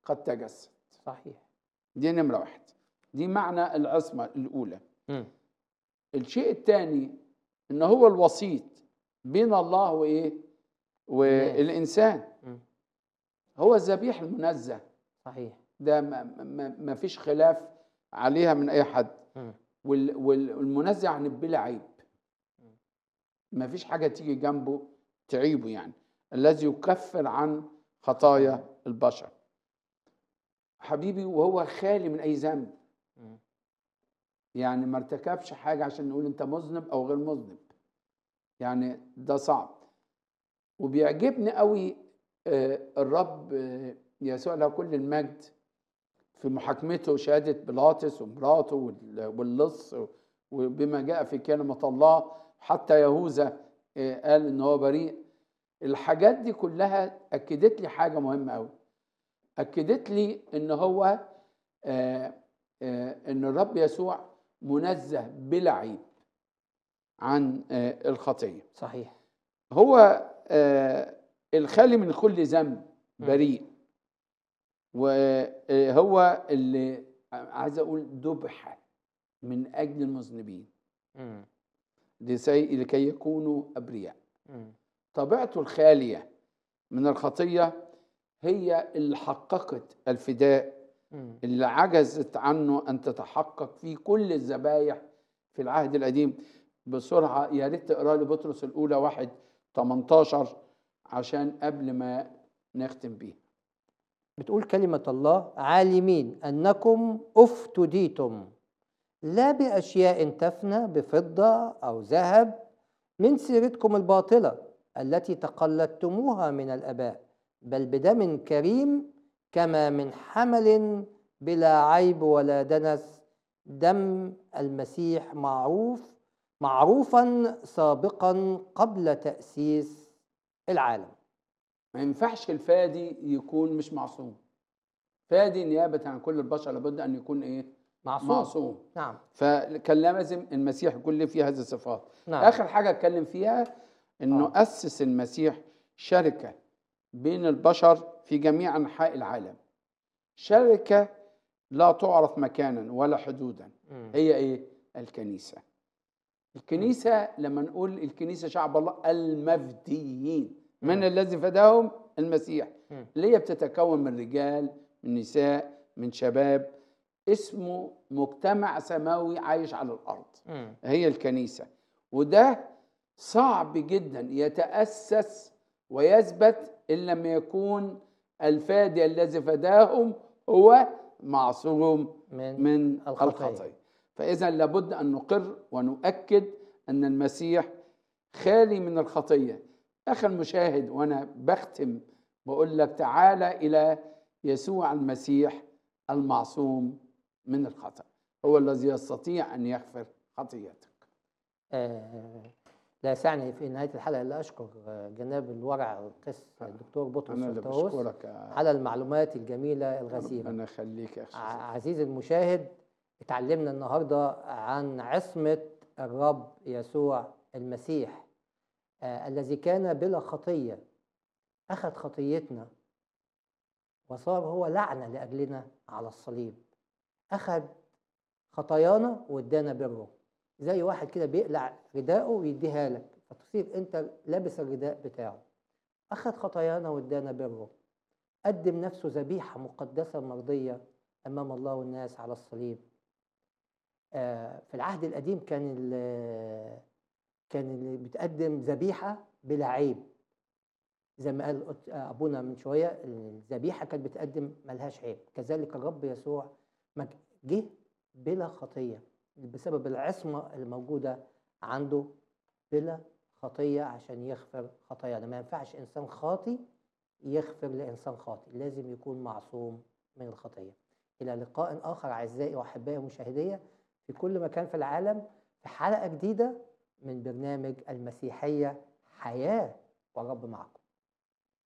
قد تجسد صحيح دي نمرة واحد دي معنى العصمة الأولى مم. الشيء الثاني إن هو الوسيط بين الله وإيه والإنسان مم. هو الذبيح المنزه صحيح ده ما, ما, ما فيش خلاف عليها من أي حد مم. وال- وال- والمنزه عن بلا عيب ما فيش حاجة تيجي جنبه تعيبه يعني الذي يكفر عن خطايا البشر حبيبي وهو خالي من أي ذنب مم. يعني ما ارتكبش حاجة عشان نقول أنت مذنب أو غير مذنب يعني ده صعب وبيعجبني قوي آه، الرب آه، يسوع له كل المجد في محاكمته شهادة بيلاطس ومراته وال- واللص وبما جاء في كلمة الله حتى يهوذا آه، قال إن هو بريء الحاجات دي كلها أكدت لي حاجة مهمة قوي أكدت لي إن هو آه، آه، إن الرب يسوع منزه بلا عيب عن آه، الخطية صحيح هو آه، الخالي من كل ذنب بريء وهو اللي عايز اقول ذبح من اجل المذنبين مم. لسي- لكي يكونوا ابرياء مم. طبيعته الخاليه من الخطيه هي اللي حققت الفداء مم. اللي عجزت عنه ان تتحقق في كل الذبايح في العهد القديم بسرعه يا ريت تقرا لي بطرس الاولى واحد 18 عشان قبل ما نختم بيه بتقول كلمة الله عالمين أنكم افتديتم لا بأشياء تفنى بفضة أو ذهب من سيرتكم الباطلة التي تقلدتموها من الآباء بل بدم كريم كما من حمل بلا عيب ولا دنس دم المسيح معروف معروفا سابقا قبل تأسيس العالم ما ينفعش الفادي يكون مش معصوم فادي نيابة عن كل البشر لابد أن يكون إيه معصوم, معصوم نعم فكان لازم المسيح يكون له فيه هذه الصفات نعم آخر حاجة اتكلم فيها إنه آه. أسس المسيح شركة بين البشر في جميع أنحاء العالم شركة لا تعرف مكانا ولا حدودا مم. هي إيه الكنيسة الكنيسة لما نقول الكنيسة شعب الله المفديين من مم. الذي فداهم المسيح مم. اللي هي بتتكون من رجال من نساء من شباب اسمه مجتمع سماوي عايش على الأرض مم. هي الكنيسة وده صعب جدا يتأسس ويثبت إن لم يكون الفادي الذي فداهم هو معصوم من من الخطية. الخطية فإذا لابد أن نقر ونؤكد أن المسيح خالي من الخطية أخي المشاهد وأنا بختم بقول لك تعالى إلى يسوع المسيح المعصوم من الخطأ هو الذي يستطيع أن يغفر خطيئتك آه، لا يسعني في نهاية الحلقة إلا أشكر آه، جناب الورع القس الدكتور بطرس أنا اللي الطاووس بشكرك يا على المعلومات الجميلة الغزيرة ربنا يخليك يا أخي ع- عزيزي المشاهد اتعلمنا النهاردة عن عصمة الرب يسوع المسيح آه الذي كان بلا خطية أخذ خطيتنا وصار هو لعنة لأجلنا على الصليب أخذ خطايانا وادانا بره زي واحد كده بيقلع رداءه ويديها لك فتصير انت لابس الرداء بتاعه اخذ خطايانا وادانا بره قدم نفسه ذبيحه مقدسه مرضيه امام الله والناس على الصليب آه، في العهد القديم كان ال- كان اللي بتقدم ذبيحه بلا عيب زي ما قال قلت- آه، ابونا من شويه الذبيحه كانت بتقدم ملهاش عيب كذلك الرب يسوع ما جه بلا خطيه بسبب العصمه الموجوده عنده بلا خطيه عشان يغفر خطايانا ما ينفعش انسان خاطي يغفر لانسان خاطي لازم يكون معصوم من الخطيه الى لقاء اخر اعزائي واحبائي ومشاهدي في كل مكان في العالم في حلقه جديده من برنامج المسيحيه حياه والرب معكم